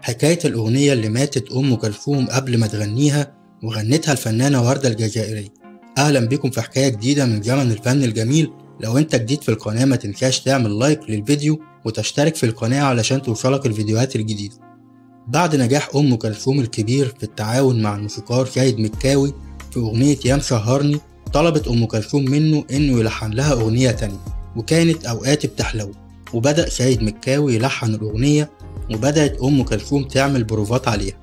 حكاية الأغنية اللي ماتت أم كلثوم قبل ما تغنيها وغنتها الفنانة وردة الجزائرية أهلا بكم في حكاية جديدة من زمن الفن الجميل لو انت جديد في القناة ما تنساش تعمل لايك للفيديو وتشترك في القناة علشان توصلك الفيديوهات الجديدة بعد نجاح أم كلثوم الكبير في التعاون مع الموسيقار سيد مكاوي في أغنية يا مسهرني طلبت أم كلثوم منه إنه يلحن لها أغنية تانية وكانت أوقات بتحلو وبدأ سيد مكاوي يلحن الأغنية وبدأت أم كلثوم تعمل بروفات عليها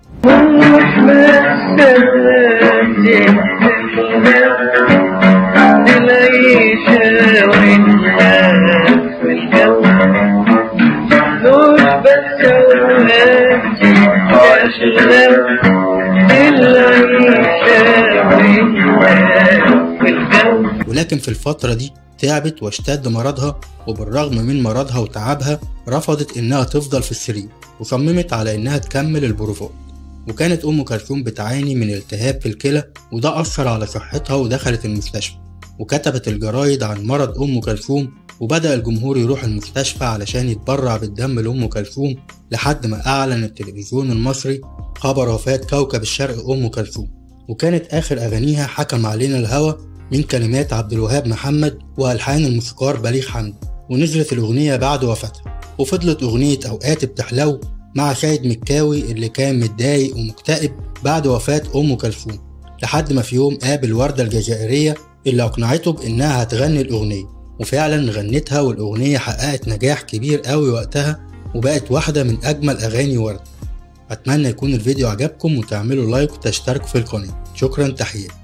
ولكن في الفترة دي تعبت واشتد مرضها وبالرغم من مرضها وتعبها رفضت انها تفضل في السرير وصممت على انها تكمل البروفات وكانت ام كلثوم بتعاني من التهاب في الكلى وده اثر على صحتها ودخلت المستشفى وكتبت الجرايد عن مرض ام كلثوم وبدأ الجمهور يروح المستشفى علشان يتبرع بالدم لأم كلثوم لحد ما أعلن التلفزيون المصري خبر وفاة كوكب الشرق أم كلثوم وكانت آخر أغانيها حكم علينا الهوى من كلمات عبد الوهاب محمد وألحان الموسيقار بليغ حمدي ونزلت الأغنية بعد وفاتها وفضلت أغنية أوقات بتحلو مع سيد مكاوي اللي كان متضايق ومكتئب بعد وفاة أم كلثوم لحد ما في يوم قابل وردة الجزائرية اللي أقنعته بإنها هتغني الأغنية وفعلا غنتها والأغنية حققت نجاح كبير قوي وقتها وبقت واحدة من أجمل أغاني وردة أتمنى يكون الفيديو عجبكم وتعملوا لايك وتشتركوا في القناة شكرا تحياتي